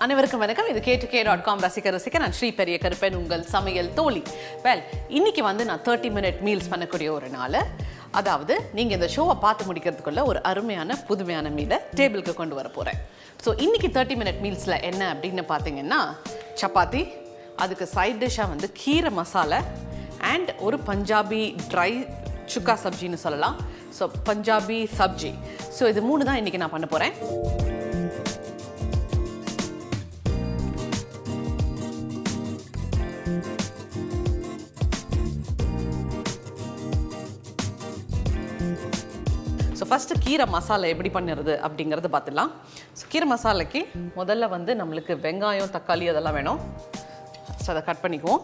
அனைவருக்கும் வணக்கம் இது கேட்டு கே டாட் காம் ரசிக்க ரசிக்க நான் ஸ்ரீ பெரிய கருப்பன் உங்கள் சமையல் தோழி வெல் இன்னைக்கு வந்து நான் தேர்ட்டி மினிட் மீல்ஸ் பண்ணக்கூடிய ஒரு நாள் அதாவது நீங்கள் இந்த ஷோவை பார்த்து முடிக்கிறதுக்குள்ள ஒரு அருமையான புதுமையான மீலை டேபிளுக்கு கொண்டு வர போகிறேன் ஸோ இன்னைக்கு தேர்ட்டி மினிட் மீல்ஸில் என்ன அப்படின்னு பார்த்தீங்கன்னா சப்பாத்தி அதுக்கு சைட் டிஷ்ஷாக வந்து கீரை மசாலா அண்ட் ஒரு பஞ்சாபி ட்ரை சுக்கா சப்ஜின்னு சொல்லலாம் ஸோ பஞ்சாபி சப்ஜி ஸோ இது மூணு தான் இன்றைக்கி நான் பண்ண போகிறேன் ஸோ ஃபஸ்ட்டு கீரை மசாலா எப்படி பண்ணுறது அப்படிங்கிறத பார்த்துடலாம் ஸோ கீரை மசாலாக்கு முதல்ல வந்து நம்மளுக்கு வெங்காயம் தக்காளி அதெல்லாம் வேணும் ஸோ அதை கட் பண்ணிக்குவோம்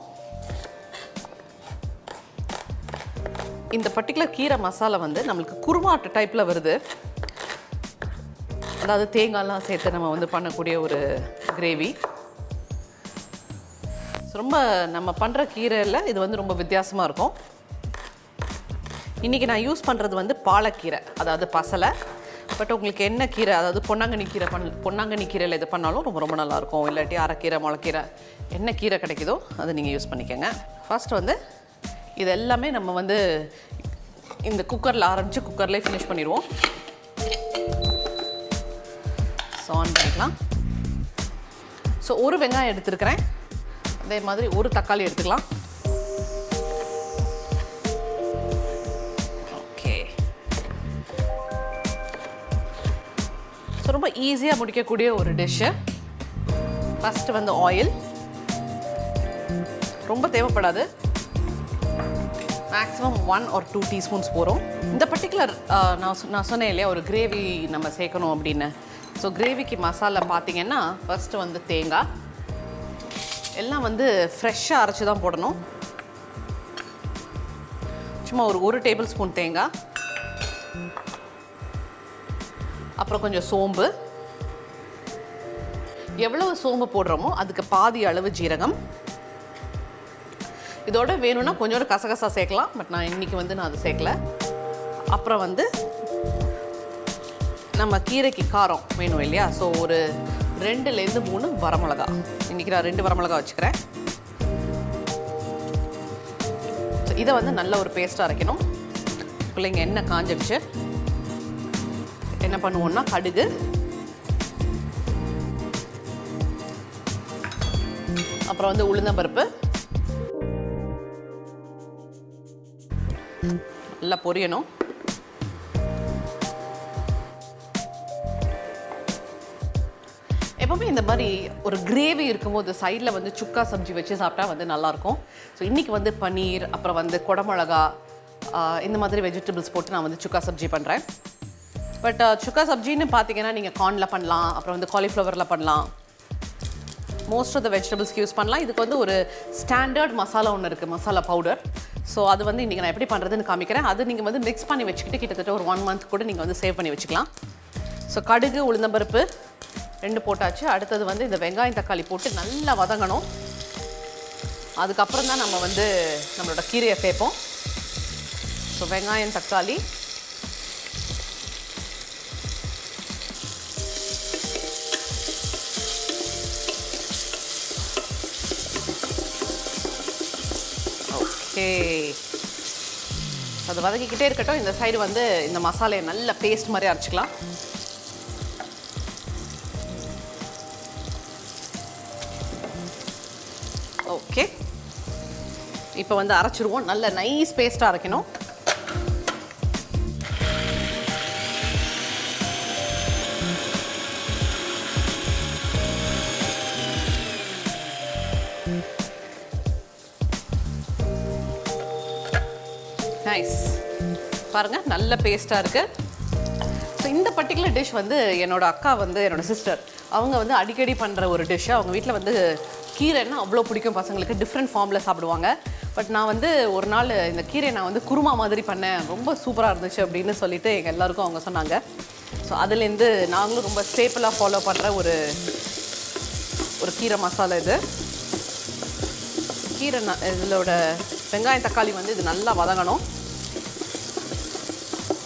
இந்த பர்டிகுலர் கீரை மசாலா வந்து நம்மளுக்கு குருமாட்டு டைப்பில் வருது அதாவது தேங்காய்லாம் சேர்த்து நம்ம வந்து பண்ணக்கூடிய ஒரு கிரேவி ரொம்ப நம்ம பண்ணுற கீரையில் இது வந்து ரொம்ப வித்தியாசமாக இருக்கும் இன்றைக்கி நான் யூஸ் பண்ணுறது வந்து பாலக்கீரை அதாவது பசலை பட் உங்களுக்கு என்ன கீரை அதாவது பொன்னாங்கண்ணி கீரை பண் பொன்னாங்கண்ணி கீரையில் இது பண்ணாலும் ரொம்ப ரொம்ப நல்லாயிருக்கும் இல்லாட்டி அரைக்கீரை முளைக்கீரை என்ன கீரை கிடைக்குதோ அதை நீங்கள் யூஸ் பண்ணிக்கோங்க ஃபர்ஸ்ட் வந்து இது எல்லாமே நம்ம வந்து இந்த குக்கரில் ஆரம்பித்து குக்கர்லேயே ஃபினிஷ் பண்ணிடுவோம் ஸோ ஆன் பண்ணிக்கலாம் ஸோ ஒரு வெங்காயம் எடுத்துருக்கிறேன் அதே மாதிரி ஒரு தக்காளி எடுத்துக்கலாம் ஓகே ஸோ ரொம்ப ஈஸியாக முடிக்கக்கூடிய ஒரு டிஷ்ஷு ஃபஸ்ட்டு வந்து ஆயில் ரொம்ப தேவைப்படாது maximum one or two teaspoons போகிறோம் இந்த பர்டிகுலர் நான் சொ- நான் சொன்னேன் இல்லையா ஒரு கிரேவி நம்ம சேர்க்கணும் அப்படின்னு ஸோ கிரேவிக்கு மசாலா பார்த்தீங்கன்னா ஃபஸ்ட்டு வந்து தேங்காய் எல்லாம் வந்து ஃப்ரெஷ்ஷாக அரைச்சி தான் போடணும் சும்மா ஒரு ஒரு டேபிள் ஸ்பூன் தேங்காய் அப்புறம் கொஞ்சம் சோம்பு எவ்வளவு சோம்பு போடுறோமோ அதுக்கு பாதி அளவு ஜீரகம் இதோட வேணும்னா கொஞ்சோட கசகசா சேர்க்கலாம் பட் நான் இன்னைக்கு வந்து நான் அது சேர்க்கல அப்புறம் வந்து நம்ம கீரைக்கு காரம் வேணும் இல்லையா ஸோ ஒரு ரெண்டுலேருந்து மூணு வரமிளகா இன்னைக்கு நான் ரெண்டு வரமிளகா வச்சுக்கிறேன் ஸோ இதை வந்து நல்ல ஒரு பேஸ்ட்டாக அரைக்கணும் பிள்ளைங்க எண்ணெய் காஞ்சிடுச்சு என்ன பண்ணுவோம்னா கடுகு அப்புறம் வந்து உளுந்தம்பருப்பு நல்லா பொரியணும் எப்பவுமே இந்த மாதிரி ஒரு கிரேவி இருக்கும்போது சைடில் வந்து சுக்கா சப்ஜி வச்சு சாப்பிட்டா வந்து நல்லாயிருக்கும் ஸோ இன்றைக்கி வந்து பன்னீர் அப்புறம் வந்து குடமிளகா ஆஹ் இந்த மாதிரி வெஜிடபிள்ஸ் போட்டு நான் வந்து சுக்கா சப்ஜி பண்ணுறேன் பட் சுக்கா சப்ஜின்னு பார்த்தீங்கன்னா நீங்கள் கார்னில் பண்ணலாம் அப்புறம் வந்து காலிஃப்ளவரில் பண்ணலாம் மோஸ்ட் ஆஃப் த வெஜிடபிள்ஸ்க்கு யூஸ் பண்ணலாம் இதுக்கு வந்து ஒரு ஸ்டாண்டர்ட் மசாலா ஒன்று இருக்குது மசாலா பவுடர் ஸோ அது வந்து இன்றைக்கி நான் எப்படி பண்ணுறதுன்னு காமிக்கிறேன் அது நீங்கள் வந்து மிக்ஸ் பண்ணி வச்சுக்கிட்டு கிட்டத்தட்ட ஒரு ஒன் மந்த் கூட நீங்கள் வந்து சேவ் பண்ணி வச்சுக்கலாம் ஸோ கடுகு உளுந்தம்பருப்பு ரெண்டு போட்டாச்சு அடுத்தது வந்து இந்த வெங்காயம் தக்காளி போட்டு நல்லா வதங்கணும் அதுக்கப்புறம் தான் நம்ம வந்து நம்மளோட கீரையை சேர்ப்போம் ஸோ வெங்காயம் தக்காளி ஓகே அது வதக்கிக்கிட்டே இருக்கட்டும் இந்த சைடு வந்து இந்த மசாலையை நல்ல பேஸ்ட் மாதிரி அரைச்சிக்கலாம் ஓகே இப்போ வந்து அரைச்சிருவோம் நல்ல நைஸ் பேஸ்ட்டாக அரைக்கணும் நைஸ் பாருங்க நல்ல பேஸ்ட்டாக இருக்கு ஸோ இந்த பர்டிகுலர் டிஷ் வந்து என்னோட அக்கா வந்து என்னோட சிஸ்டர் அவங்க வந்து அடிக்கடி பண்ணுற ஒரு டிஷ் அவங்க வீட்டில் வந்து கீரைன்னா அவ்வளோ பிடிக்கும் பசங்களுக்கு டிஃப்ரெண்ட் ஃபார்மில் சாப்பிடுவாங்க பட் நான் வந்து ஒரு நாள் இந்த கீரையை நான் வந்து குருமா மாதிரி பண்ணேன் ரொம்ப சூப்பராக இருந்துச்சு அப்படின்னு சொல்லிட்டு எங்கள் எல்லாருக்கும் அவங்க சொன்னாங்க ஸோ அதுலேருந்து நாங்களும் ரொம்ப ஸ்டேப்பிளாக ஃபாலோ பண்ணுற ஒரு ஒரு கீரை மசாலா இது கீரை ந- இதோட வெங்காயம் தக்காளி வந்து இது நல்லா வதங்கணும்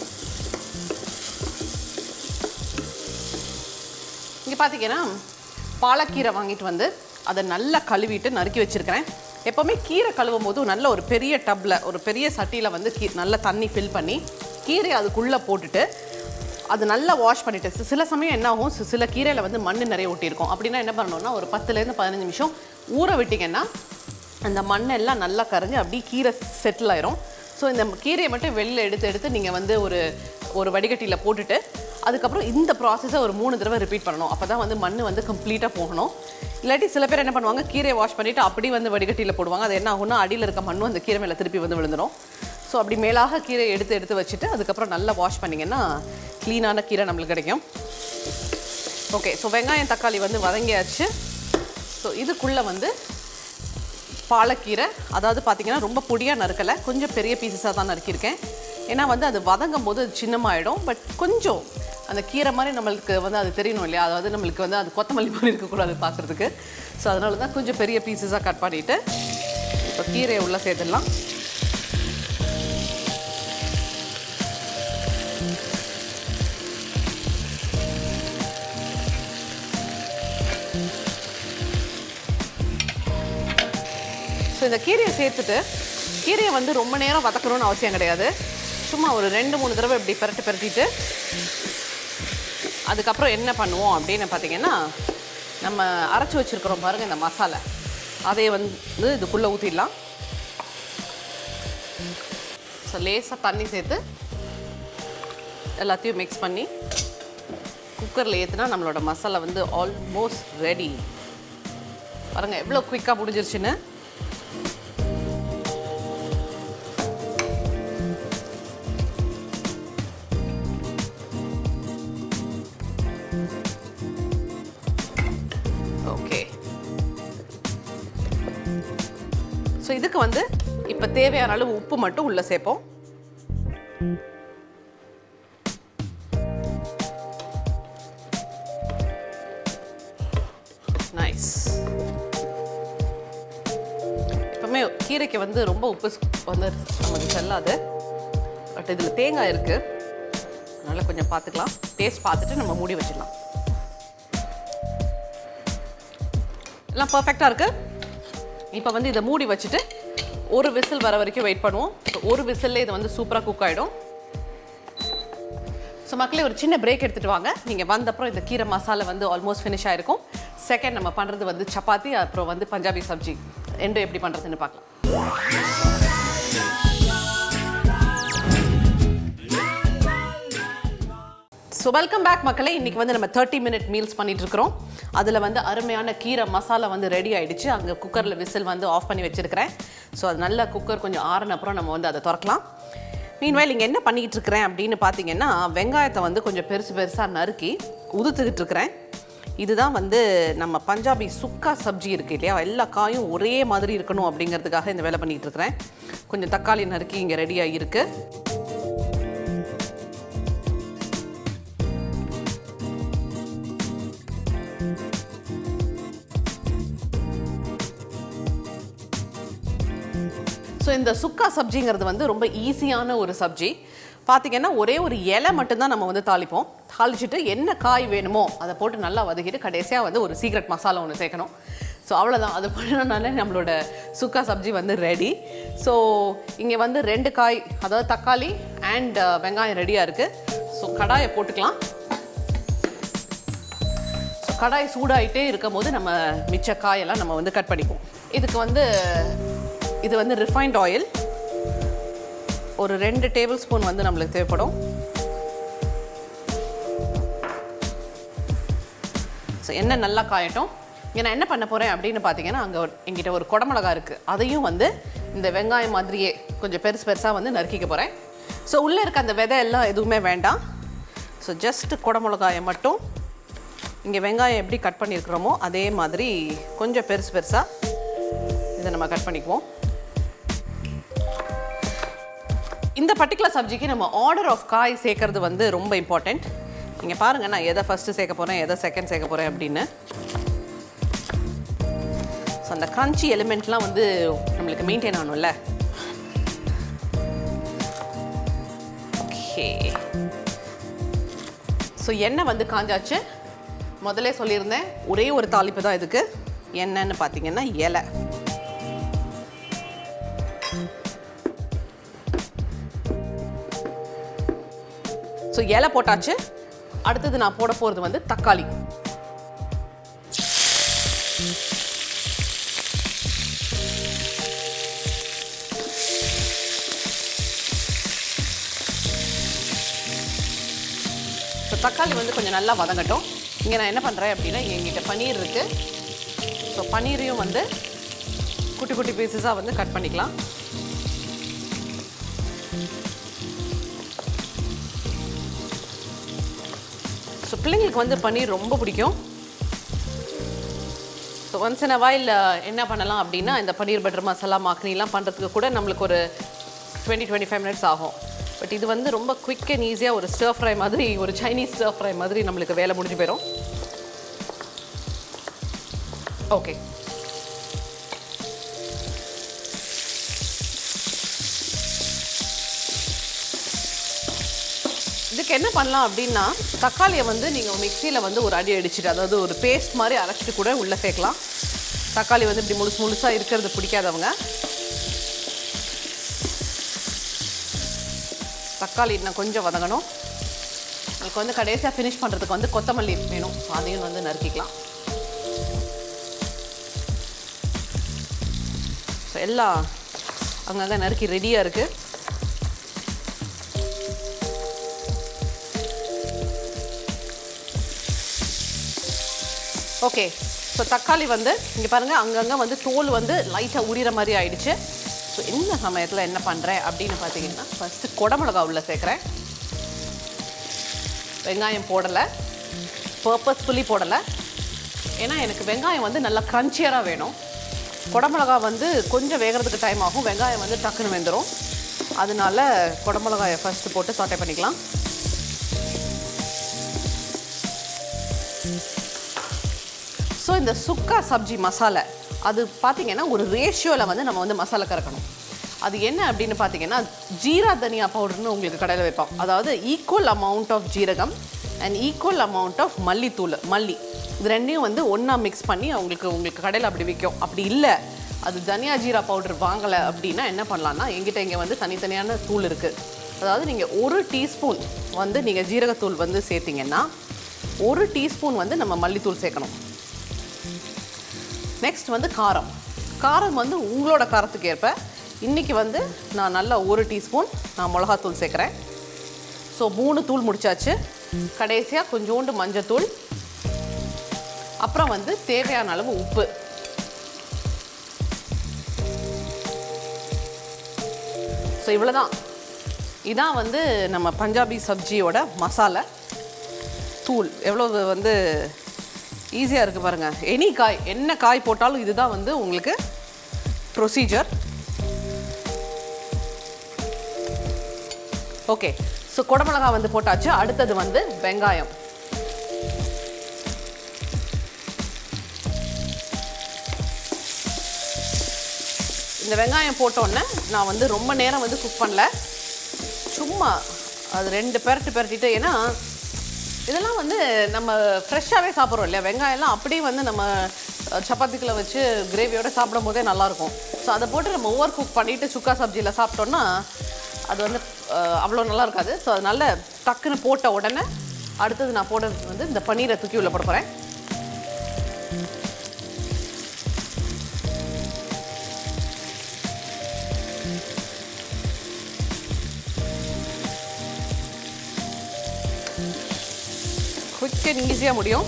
இங்கே பார்த்தீங்கன்னா பாலக்கீரை வாங்கிட்டு வந்து அதை நல்லா கழுவிட்டு நறுக்கி வச்சுருக்கிறேன் எப்போவுமே கீரை கழுவும் போது நல்ல ஒரு பெரிய டப்பில் ஒரு பெரிய சட்டியில் வந்து கீ நல்ல தண்ணி ஃபில் பண்ணி கீரையை அதுக்குள்ளே போட்டுட்டு அது நல்லா வாஷ் பண்ணிட்டு சி- சில சமயம் என்ன ஆகும் சி- சில கீரையில் வந்து மண் நிறைய ஒட்டியிருக்கும் அப்படின்னா என்ன பண்ணணும்னா ஒரு பத்துலேருந்து பதினஞ்சு நிமிஷம் ஊற விட்டிங்கன்னா அந்த மண்ணெல்லாம் நல்லா கரைஞ்சி அப்படியே கீரை செட்டில் ஆயிரும் ஸோ இந்த கீரையை மட்டும் வெளியில் எடுத்து எடுத்து நீங்கள் வந்து ஒரு ஒரு வடிகட்டியில் போட்டுட்டு அதுக்கப்புறம் இந்த ப்ராசஸை ஒரு மூணு தடவை ரிப்பீட் பண்ணணும் அப்போ தான் வந்து மண் வந்து கம்ப்ளீட்டாக போகணும் இல்லாட்டி சில பேர் என்ன பண்ணுவாங்க கீரையை வாஷ் பண்ணிவிட்டு அப்படி வந்து வடிகட்டியில் போடுவாங்க அது என்ன ஆகும்னா அடியில் இருக்க மண்ணும் அந்த கீரை மேலே திருப்பி வந்து விழுந்துடும் ஸோ அப்படி மேலாக கீரை எடுத்து எடுத்து வச்சுட்டு அதுக்கப்புறம் நல்லா வாஷ் பண்ணிங்கன்னா க்ளீனான கீரை நம்மளுக்கு கிடைக்கும் ஓகே ஸோ வெங்காயம் தக்காளி வந்து வதங்கியாச்சு ஸோ இதுக்குள்ளே வந்து பாலக்கீரை அதாவது பார்த்தீங்கன்னா ரொம்ப பொடியாக நறுக்கலை கொஞ்சம் பெரிய பீசஸாக தான் நறுக்கியிருக்கேன் ஏன்னா வந்து அது வதங்கும் போது அது சின்னமாயிடும் பட் கொஞ்சம் அந்த கீரை மாதிரி நம்மளுக்கு வந்து அது தெரியணும் இல்லையா அதாவது நம்மளுக்கு வந்து அது கொத்தமல்லி மாதிரி இருக்கக்கூடாது பார்க்குறதுக்கு ஸோ அதனால தான் கொஞ்சம் பெரிய பீசஸாக கட் பண்ணிவிட்டு இப்போ கீரையை உள்ளே சேர்த்துடலாம் ஸோ இந்த கீரையை சேர்த்துட்டு கீரையை வந்து ரொம்ப நேரம் வதக்கணும்னு அவசியம் கிடையாது சும்மா ஒரு ரெண்டு மூணு தடவை இப்படி பரட்டி பரட்டிட்டு அதுக்கப்புறம் என்ன பண்ணுவோம் அப்படின்னு பார்த்தீங்கன்னா நம்ம அரைச்சி வச்சுருக்கிறோம் பாருங்கள் இந்த மசாலா அதை வந்து இதுக்குள்ளே ஊற்றிடலாம் ஸோ லேசாக தண்ணி சேர்த்து எல்லாத்தையும் மிக்ஸ் பண்ணி குக்கரில் ஏற்றுனா நம்மளோட மசாலா வந்து ஆல்மோஸ்ட் ரெடி பாருங்கள் எவ்வளோ குயிக்காக முடிஞ்சிருச்சுன்னு ஓகே ஸோ இதுக்கு வந்து இப்போ தேவையான அளவு உப்பு மட்டும் உள்ளே சேர்ப்போம் நைஸ் எப்பவுமே கீரைக்கு வந்து ரொம்ப உப்பு ஸ்- வந்து நமக்கு செல்லாது பட் இதில் தேங்காய் இருக்குது அதனால் கொஞ்சம் பார்த்துக்கலாம் டேஸ்ட் பார்த்துட்டு நம்ம மூடி வச்சிடலாம் எல்லாம் பர்ஃபெக்டாக இருக்குது இப்போ வந்து இதை மூடி வச்சுட்டு ஒரு விசில் வர வரைக்கும் வெயிட் பண்ணுவோம் So, ஒரு விசில்லே இது வந்து சூப்பராக குக் ஆகிடும் ஸோ மக்களே ஒரு சின்ன பிரேக் எடுத்துகிட்டு வாங்க நீங்கள் வந்தப்புறம் இந்த கீரை மசாலா வந்து ஆல்மோஸ்ட் ஃபினிஷ் ஆயிருக்கும் செகண்ட் நம்ம பண்ணுறது வந்து சப்பாத்தி அப்புறம் வந்து பஞ்சாபி சப்ஜி ரெண்டும் எப்படி பண்ணுறதுன்னு பார்க்கலாம் ஸோ வெல்கம் பேக் மக்களே இன்றைக்கி வந்து நம்ம தேர்ட்டி மினிட் மீல்ஸ் பண்ணிட்டு இருக்கிறோம் அதில் வந்து அருமையான கீரை மசாலா வந்து ரெடி ஆயிடுச்சு அங்கே குக்கரில் விசில் வந்து ஆஃப் பண்ணி வச்சிருக்கிறேன் ஸோ அது நல்ல குக்கர் கொஞ்சம் ஆறுன அப்புறம் நம்ம வந்து அதை திறக்கலாம் மீன்வேல் இங்கே என்ன பண்ணிக்கிட்டு இருக்கிறேன் அப்படின்னு பார்த்தீங்கன்னா வெங்காயத்தை வந்து கொஞ்சம் பெருசு பெருசாக நறுக்கி உதுத்துக்கிட்டு இருக்கிறேன் இதுதான் வந்து நம்ம பஞ்சாபி சுக்கா சப்ஜி இருக்கு இல்லையா எல்லா காயும் ஒரே மாதிரி இருக்கணும் அப்படிங்கிறதுக்காக இந்த வேலை பண்ணிகிட்டு இருக்கிறேன் கொஞ்சம் தக்காளி நறுக்கி இங்கே ரெடியாக இருக்குது ஸோ இந்த சுக்கா சப்ஜிங்கிறது வந்து ரொம்ப ஈஸியான ஒரு சப்ஜி பார்த்தீங்கன்னா ஒரே ஒரு இலை மட்டும்தான் நம்ம வந்து தாளிப்போம் தாளிச்சிட்டு என்ன காய் வேணுமோ அதை போட்டு நல்லா வதக்கிட்டு கடைசியாக வந்து ஒரு சீக்ரெட் மசாலா ஒன்று சேர்க்கணும் ஸோ அவ்வளோதான் அது பண்ணனால நம்மளோட சுக்கா சப்ஜி வந்து ரெடி ஸோ இங்கே வந்து ரெண்டு காய் அதாவது தக்காளி அண்ட் வெங்காயம் ரெடியாக இருக்குது ஸோ கடாயை போட்டுக்கலாம் ஸோ கடாய் சூடாயிட்டே இருக்கும் போது நம்ம மிச்ச காயெல்லாம் நம்ம வந்து கட் பண்ணிப்போம் இதுக்கு வந்து இது வந்து ரிஃபைண்ட் ஆயில் ஒரு ரெண்டு டேபிள் ஸ்பூன் வந்து நம்மளுக்கு தேவைப்படும் ஸோ எண்ணெய் நல்லா காயட்டும் இங்கே நான் என்ன பண்ண போகிறேன் அப்படின்னு பார்த்தீங்கன்னா அங்கே எங்கிட்ட ஒரு குடமிளகா இருக்குது அதையும் வந்து இந்த வெங்காயம் மாதிரியே கொஞ்சம் பெருசு பெருசாக வந்து நறுக்கிக்க போகிறேன் ஸோ உள்ளே இருக்க அந்த விதை எல்லாம் எதுவுமே வேண்டாம் ஸோ ஜஸ்ட் குடமிளகாயை மட்டும் இங்கே வெங்காயம் எப்படி கட் பண்ணியிருக்கிறோமோ அதே மாதிரி கொஞ்சம் பெருசு பெருசாக இதை நம்ம கட் பண்ணிக்குவோம் இந்த பர்டிகுலர் சப்ஜிக்கு நம்ம ஆர்டர் ஆஃப் காய் சேர்க்கறது வந்து ரொம்ப இம்பார்ட்டண்ட் நீங்கள் பாருங்கள் நான் எதை ஃபஸ்ட்டு சேர்க்க போகிறேன் எதை செகண்ட் சேர்க்க போகிறேன் அப்படின்னு ஸோ அந்த க்ரன்ச்சி எலிமெண்ட்லாம் வந்து நம்மளுக்கு மெயின்டைன் ஆகணும்ல ஓகே ஸோ எண்ணெய் வந்து காஞ்சாச்சு முதல்ல சொல்லியிருந்தேன் ஒரே ஒரு தாளிப்பு தான் இதுக்கு என்னன்னு பார்த்தீங்கன்னா இலை ஸோ இலை போட்டாச்சு அடுத்தது நான் போட போகிறது வந்து தக்காளி ஸோ தக்காளி வந்து கொஞ்சம் நல்லா வதங்கட்டும் இங்கே நான் என்ன பண்ணுறேன் அப்படின்னா எங்கிட்ட பன்னீர் இருக்குது ஸோ பன்னீரையும் வந்து குட்டி குட்டி பீசஸாக வந்து கட் பண்ணிக்கலாம் ஸோ பிள்ளைங்களுக்கு வந்து பன்னீர் ரொம்ப பிடிக்கும் ஸோ ஒன்ஸ் இன் அ வாயில் என்ன பண்ணலாம் அப்படின்னா இந்த பன்னீர் பட்டர் மசாலா மாக்னிலாம் பண்ணுறதுக்கு கூட நம்மளுக்கு ஒரு டுவெண்ட்டி டுவெண்ட்டி ஃபைவ் மினிட்ஸ் ஆகும் பட் இது வந்து ரொம்ப குவிக் அண்ட் ஈஸியாக ஒரு ஸ்டர் ஃப்ரை மாதிரி ஒரு சைனீஸ் ஸ்டர் ஃப்ரை மாதிரி நம்மளுக்கு வேலை முடிஞ்சு போயிடும் ஓகே இதுக்கு என்ன பண்ணலாம் அப்படின்னா தக்காளியை வந்து நீங்கள் மிக்சியில் வந்து ஒரு அடி அடிச்சுட்டு அதாவது ஒரு பேஸ்ட் மாதிரி அரைச்சிட்டு கூட உள்ளே சேர்க்கலாம் தக்காளி வந்து இப்படி முழுசு முழுசாக இருக்கிறது பிடிக்காதவங்க தக்காளி இன்னும் கொஞ்சம் வதங்கணும் உங்களுக்கு வந்து கடைசியாக ஃபினிஷ் பண்ணுறதுக்கு வந்து கொத்தமல்லி வேணும் ஸோ அதையும் வந்து நறுக்கிக்கலாம் ஸோ எல்லாம் அங்கங்கே நறுக்கி ரெடியாக இருக்குது ஓகே ஸோ தக்காளி வந்து இங்கே பாருங்கள் அங்கங்கே வந்து தோல் வந்து லைட்டாக உரிகிற மாதிரி ஆயிடுச்சு ஸோ இந்த சமயத்தில் என்ன பண்ணுறேன் அப்படின்னு பார்த்தீங்கன்னா ஃபஸ்ட்டு குடமிளகா உள்ள சேர்க்குறேன் வெங்காயம் போடலை பர்பஸ்ஃபுல்லி போடலை ஏன்னா எனக்கு வெங்காயம் வந்து நல்லா க்ரன்ச்சியராக வேணும் குடமிளகா வந்து கொஞ்சம் வேகிறதுக்கு டைம் ஆகும் வெங்காயம் வந்து டக்குன்னு வெந்துடும் அதனால குடமிளகாயை ஃபஸ்ட்டு போட்டு சாட்டை பண்ணிக்கலாம் ஸோ இந்த சுக்கா சப்ஜி மசாலா அது பார்த்தீங்கன்னா ஒரு ரேஷியோவில் வந்து நம்ம வந்து மசாலா கறக்கணும் அது என்ன அப்படின்னு பார்த்தீங்கன்னா ஜீரா தனியா பவுடர்னு உங்களுக்கு கடையில் வைப்போம் அதாவது ஈக்குவல் அமௌண்ட் ஆஃப் ஜீரகம் அண்ட் ஈக்குவல் அமௌண்ட் ஆஃப் மல்லித்தூள் மல்லி இது ரெண்டையும் வந்து ஒன்றா மிக்ஸ் பண்ணி அவங்களுக்கு உங்களுக்கு கடையில் அப்படி விற்கும் அப்படி இல்லை அது தனியா ஜீரா பவுடர் வாங்கலை அப்படின்னா என்ன பண்ணலான்னா எங்கிட்ட இங்கே வந்து தனித்தனியான தூள் இருக்குது அதாவது நீங்கள் ஒரு டீஸ்பூன் வந்து நீங்கள் ஜீரகத்தூள் வந்து சேர்த்திங்கன்னா ஒரு டீஸ்பூன் வந்து நம்ம மல்லித்தூள் சேர்க்கணும் நெக்ஸ்ட் வந்து காரம் காரம் வந்து உங்களோட காரத்துக்கு ஏற்ப இன்றைக்கி வந்து நான் நல்லா ஒரு டீஸ்பூன் நான் மிளகாத்தூள் சேர்க்குறேன் ஸோ மூணு தூள் முடிச்சாச்சு கடைசியாக கொஞ்சோண்டு மஞ்சத்தூள் அப்புறம் வந்து தேவையான அளவு உப்பு ஸோ இவ்வளோதான் இதான் வந்து நம்ம பஞ்சாபி சப்ஜியோட மசாலா தூள் எவ்வளோ வந்து ஈஸியாக இருக்குது பாருங்கள் எனி காய் என்ன காய் போட்டாலும் இதுதான் வந்து உங்களுக்கு ப்ரொசீஜர் ஓகே ஸோ குடமிளகா வந்து போட்டாச்சு அடுத்தது வந்து வெங்காயம் இந்த வெங்காயம் போட்டோன்னே நான் வந்து ரொம்ப நேரம் வந்து குக் பண்ணல சும்மா அது ரெண்டு பெரட்டு பெரட்டிட்டு ஏன்னா இதெல்லாம் வந்து நம்ம ஃப்ரெஷ்ஷாகவே சாப்பிட்றோம் இல்லையா வெங்காயம்லாம் அப்படியே வந்து நம்ம அஹ், சப்பாத்திக்குள்ள வச்சு கிரேவியோட சாப்பிடும் போதே நல்லாயிருக்கும் ஸோ அதை போட்டு நம்ம ஓவர் குக் பண்ணிவிட்டு சுக்கா சப்ஜியில் சாப்பிட்டோன்னா அது வந்து அஹ், அவ்வளோ நல்லா இருக்காது ஸோ அதனால டக்குன்னு போட்ட உடனே அடுத்தது நான் போடுறது வந்து இந்த பன்னீரை தூக்கி உள்ள போட போகிறேன் குயிக் அண்ட் ஈஸியாக முடியும்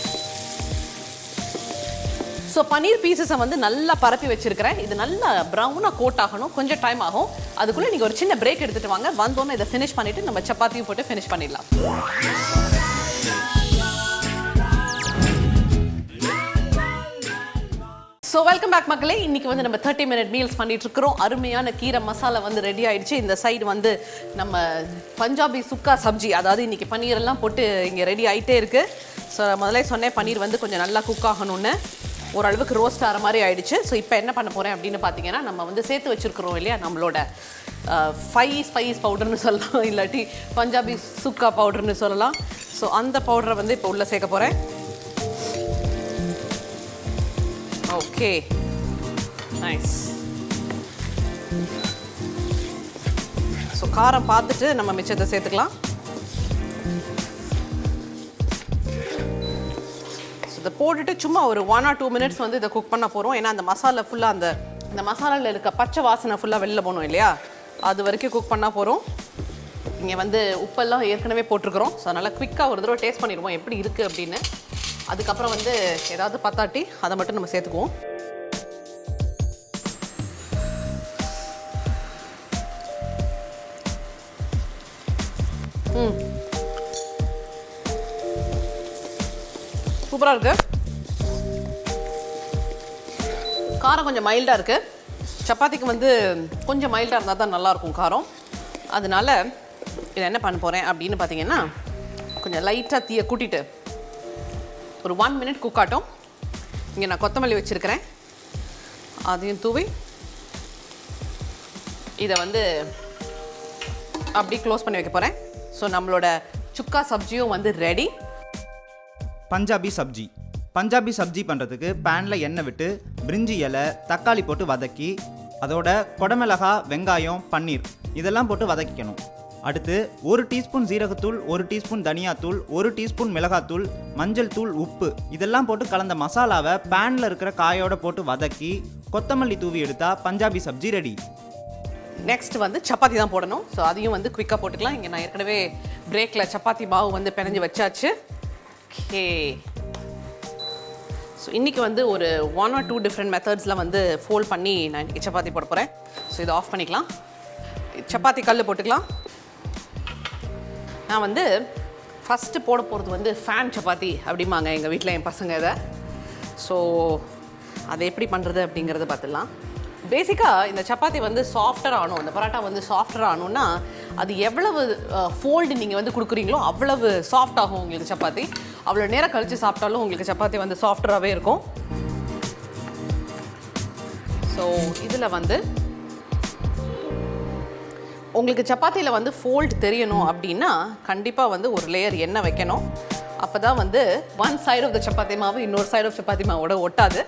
ஸோ பன்னீர் பீசஸை வந்து நல்லா பரப்பி வச்சிருக்கிறேன் இது நல்லா ப்ரௌனாக கோட் ஆகணும் கொஞ்சம் டைம் ஆகும் அதுக்குள்ளே நீங்கள் ஒரு சின்ன பிரேக் எடுத்துகிட்டு வாங்க வந்தோன்னே இதை ஃபினிஷ் பண்ணிவிட்டு நம்ம சப்பாத்தியும் போட்டு ஃபினிஷ் பண்ணிடலாம் ஸோ வெல்கம் பேக் மக்களே இன்னைக்கு வந்து நம்ம தேர்ட்டி மினிட் மீல்ஸ் பண்ணிட்டு இருக்கிறோம் அருமையான கீரை மசாலா வந்து ரெடி ஆயிடுச்சு இந்த சைடு வந்து நம்ம பஞ்சாபி சுக்கா சப்ஜி அதாவது இன்னைக்கு பன்னீர் எல்லாம் போட்டு இங்கே ரெடி ஆயிட்டே இருக்கு ஸோ முதல்ல சொன்னேன் பன்னீர் வந்து கொஞ்சம் நல்லா குக் ஆகணும்னு ஓரளவுக்கு ரோஸ்ட் ஆகிற மாதிரி ஆயிடுச்சு ஸோ இப்போ என்ன பண்ண போகிறேன் அப்படின்னு பார்த்தீங்கன்னா நம்ம வந்து சேர்த்து வச்சிருக்கிறோம் இல்லையா நம்மளோட ஃபைவ் ஸ்பைஸ் பவுடர்னு சொல்லலாம் இல்லாட்டி பஞ்சாபி சுக்கா பவுடர்னு சொல்லலாம் ஸோ அந்த பவுடரை வந்து இப்போ உள்ளே சேர்க்க போகிறேன் ஓகே நைஸ் ஸோ காரம் பார்த்துட்டு நம்ம மிச்சத்தை சேர்த்துக்கலாம் ஸோ இதை போட்டுட்டு சும்மா ஒரு ஒன் ஆர் டூ மினிட்ஸ் வந்து இதை குக் பண்ண போகிறோம் ஏன்னா அந்த மசாலா ஃபுல்லாக அந்த இந்த மசாலாவில் இருக்க பச்சை வாசனை ஃபுல்லாக வெளில போகணும் இல்லையா அது வரைக்கும் குக் பண்ணால் போகிறோம் இங்கே வந்து உப்பெல்லாம் ஏற்கனவே போட்டிருக்கிறோம் ஸோ அதனால் குவிக்காக ஒரு தடவை டேஸ்ட் பண்ணிடுவோம் எப்படி இருக்குது அப்படின்னு அதுக்கப்புறம் வந்து ஏதாவது பத்தாட்டி அதை மட்டும் நம்ம சேர்த்துக்குவோம் ம் சூப்பராக இருக்கு காரம் கொஞ்சம் மைல்டாக இருக்கு சப்பாத்திக்கு வந்து கொஞ்சம் மைல்டாக இருந்தால் தான் நல்லாயிருக்கும் காரம் அதனால இதை என்ன பண்ண போகிறேன் அப்படின்னு பார்த்தீங்கன்னா கொஞ்சம் லைட்டாக தீயை கூட்டிட்டு ஒரு ஒன் மினிட் குக் ஆட்டும் இங்கே நான் கொத்தமல்லி வச்சுருக்கிறேன் அதையும் தூவி இதை வந்து அப்படி க்ளோஸ் பண்ணி வைக்க போகிறேன் ஸோ நம்மளோட சுக்கா சப்ஜியும் வந்து ரெடி பஞ்சாபி சப்ஜி பஞ்சாபி சப்ஜி பண்ணுறதுக்கு பேனில் எண்ணெய் விட்டு பிரிஞ்சி இலை தக்காளி போட்டு வதக்கி அதோட குடமிளகா வெங்காயம் பன்னீர் இதெல்லாம் போட்டு வதக்கிக்கணும் அடுத்து ஒரு டீஸ்பூன் ஜீரகத்தூள் ஒரு டீஸ்பூன் தனியாத்தூள் ஒரு டீஸ்பூன் மிளகாத்தூள் மஞ்சள் தூள் உப்பு இதெல்லாம் போட்டு கலந்த மசாலாவை பேனில் இருக்கிற காயோட போட்டு வதக்கி கொத்தமல்லி தூவி எடுத்தா பஞ்சாபி சப்ஜி ரெடி நெக்ஸ்ட் வந்து சப்பாத்தி தான் போடணும் ஸோ அதையும் வந்து குயிக்காக போட்டுக்கலாம் இங்கே நான் ஏற்கனவே பிரேக்கில் சப்பாத்தி மாவு வந்து பிணைஞ்சு வச்சாச்சு ஓகே ஸோ இன்றைக்கி வந்து ஒரு ஒன் ஆர் டூ டிஃப்ரெண்ட் மெத்தட்ஸில் வந்து ஃபோல்ட் பண்ணி நான் இன்றைக்கி சப்பாத்தி போட போகிறேன் ஸோ இதை ஆஃப் பண்ணிக்கலாம் சப்பாத்தி கல் போட்டுக்கலாம் நான் வந்து ஃபஸ்ட்டு போட போகிறது வந்து ஃபேன் சப்பாத்தி அப்படிம்பாங்க எங்கள் வீட்டில் என் பசங்க இதை ஸோ அதை எப்படி பண்ணுறது அப்படிங்கிறத பார்த்துடலாம் பேசிக்காக இந்த சப்பாத்தி வந்து சாஃப்டர் ஆகணும் இந்த பரோட்டா வந்து சாஃப்டர் ஆகணும்னா அது எவ்வளவு ஃபோல்டு நீங்கள் வந்து கொடுக்குறீங்களோ அவ்வளவு சாஃப்ட் ஆகும் உங்களுக்கு சப்பாத்தி அவ்வளோ நேரம் கழித்து சாப்பிட்டாலும் உங்களுக்கு சப்பாத்தி வந்து சாஃப்டராகவே இருக்கும் ஸோ இதில் வந்து உங்களுக்கு சப்பாத்தியில் வந்து ஃபோல்ட் தெரியணும் அப்படின்னா கண்டிப்பாக வந்து ஒரு லேயர் எண்ணெய் வைக்கணும் அப்போ தான் வந்து one side of the chapati மாவு இன்னொரு சைடு ஆஃப் சப்பாத்தி மாவோட ஒட்டாது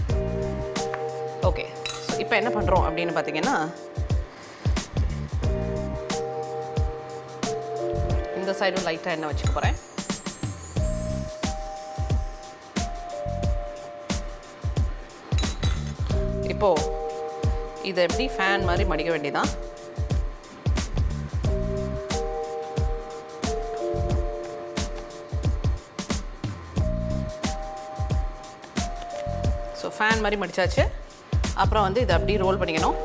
ஓகே ஸோ இப்போ என்ன பண்ணுறோம் அப்படின்னு பார்த்தீங்கன்னா இந்த சைடும் லைட்டாக எண்ணெய் வச்சுக்க போகிறேன் இப்போ இதை எப்படி ஃபேன் மாதிரி மடிக்க வேண்டியதான் ஸோ ஃபேன் மாதிரி மடிச்சாச்சு அப்புறம் வந்து இதை அப்படியே ரோல் பண்ணிக்கணும்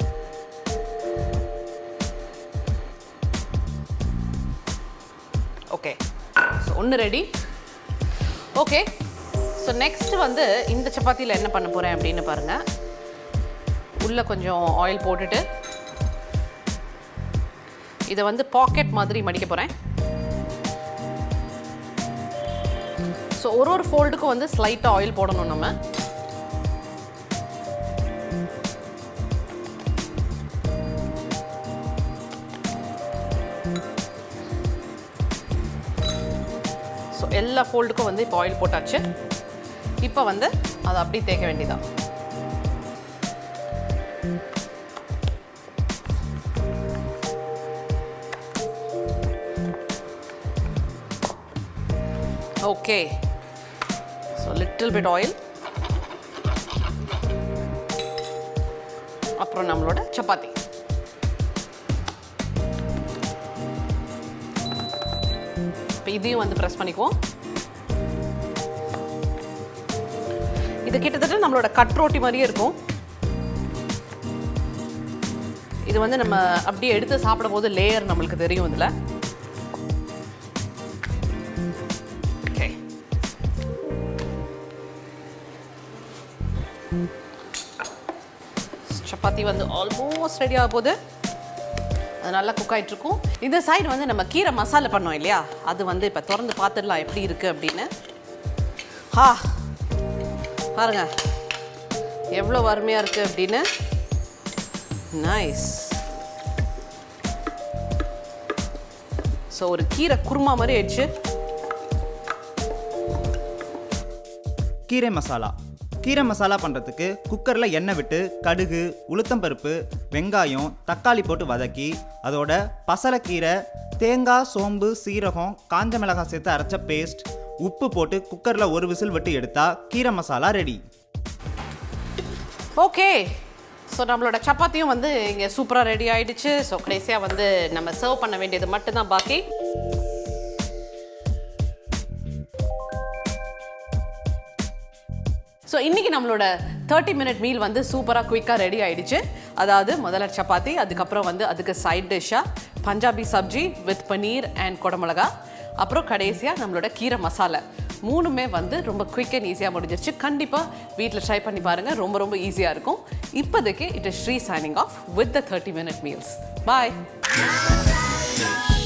ஓகே ஸோ ஒன்று ரெடி ஓகே ஸோ நெக்ஸ்ட் வந்து இந்த சப்பாத்தியில் என்ன பண்ண போகிறேன் அப்படின்னு பாருங்கள் உள்ளே கொஞ்சம் ஆயில் போட்டுட்டு இதை வந்து பாக்கெட் மாதிரி மடிக்க போகிறேன் ஸோ ஒரு ஒரு ஃபோல்டுக்கும் வந்து ஸ்லைட்டாக ஆயில் போடணும் நம்ம ஸோ எல்லா ஃபோல்டுக்கும் வந்து இப்போ ஆயில் போட்டாச்சு இப்போ வந்து அதை அப்படியே தேய்க்க வேண்டியதான் okay so little bit oil அப்புறம் நம்மளோட சப்பாத்தி இப்போ இதையும் வந்து ப்ரெஸ் பண்ணிக்குவோம் இது கிட்டத்தட்ட நம்மளோட கட் ரோட்டி மாதிரியே இருக்கும் இது வந்து நம்ம அப்படியே எடுத்து சாப்பிடும் போது லேயர் நம்மளுக்கு தெரியும் இதில் ஓகே சப்பாத்தி வந்து ஆல்மோஸ்ட் ரெடி ஆக போகுது அது நல்லா குக் ஆயிட்டு இருக்கும் இந்த சைடு வந்து நம்ம கீரை மசாலா பண்ணோம் இல்லையா அது வந்து இப்போ திறந்து பார்த்துடலாம் எப்படி இருக்கு அப்படின்னு ஹா பாருங்க எவ்வளோ வறுமையாக இருக்குது அப்படின்னு நைஸ் ஸோ ஒரு கீரை குருமா மாதிரி ஆயிடுச்சு கீரை மசாலா கீரை மசாலா பண்ணுறதுக்கு குக்கரில் எண்ணெய் விட்டு கடுகு உளுத்தம்பருப்பு வெங்காயம் தக்காளி போட்டு வதக்கி அதோட பசலைக்கீரை தேங்காய் சோம்பு சீரகம் காஞ்ச மிளகாய் சேர்த்து அரைச்ச பேஸ்ட் உப்பு போட்டு குக்கரில் ஒரு விசில் விட்டு எடுத்தா கீரை மசாலா ரெடி ஓகே ஸோ நம்மளோட சப்பாத்தியும் வந்து இங்கே சூப்பராக ரெடி ஆயிடுச்சு ஸோ கடைசியாக வந்து நம்ம சர்வ் பண்ண வேண்டியது மட்டும்தான் பாக்கி ஸோ இன்றைக்கி நம்மளோட தேர்ட்டி மினிட் மீல் வந்து சூப்பராக குயிக்காக ரெடி ஆயிடுச்சு அதாவது முதல்ல சப்பாத்தி அதுக்கப்புறம் வந்து அதுக்கு சைட் டிஷ்ஷாக பஞ்சாபி சப்ஜி வித் பனீர் அண்ட் குடமிளகா அப்புறம் கடைசியாக நம்மளோட கீரை மசாலா மூணுமே வந்து ரொம்ப குயிக் அண்ட் ஈஸியாக முடிஞ்சிருச்சு கண்டிப்பாக வீட்டில் ட்ரை பண்ணி பாருங்கள் ரொம்ப ரொம்ப ஈஸியாக இருக்கும் இப்போதைக்கு it is Sri signing off with the thirty minute meals bye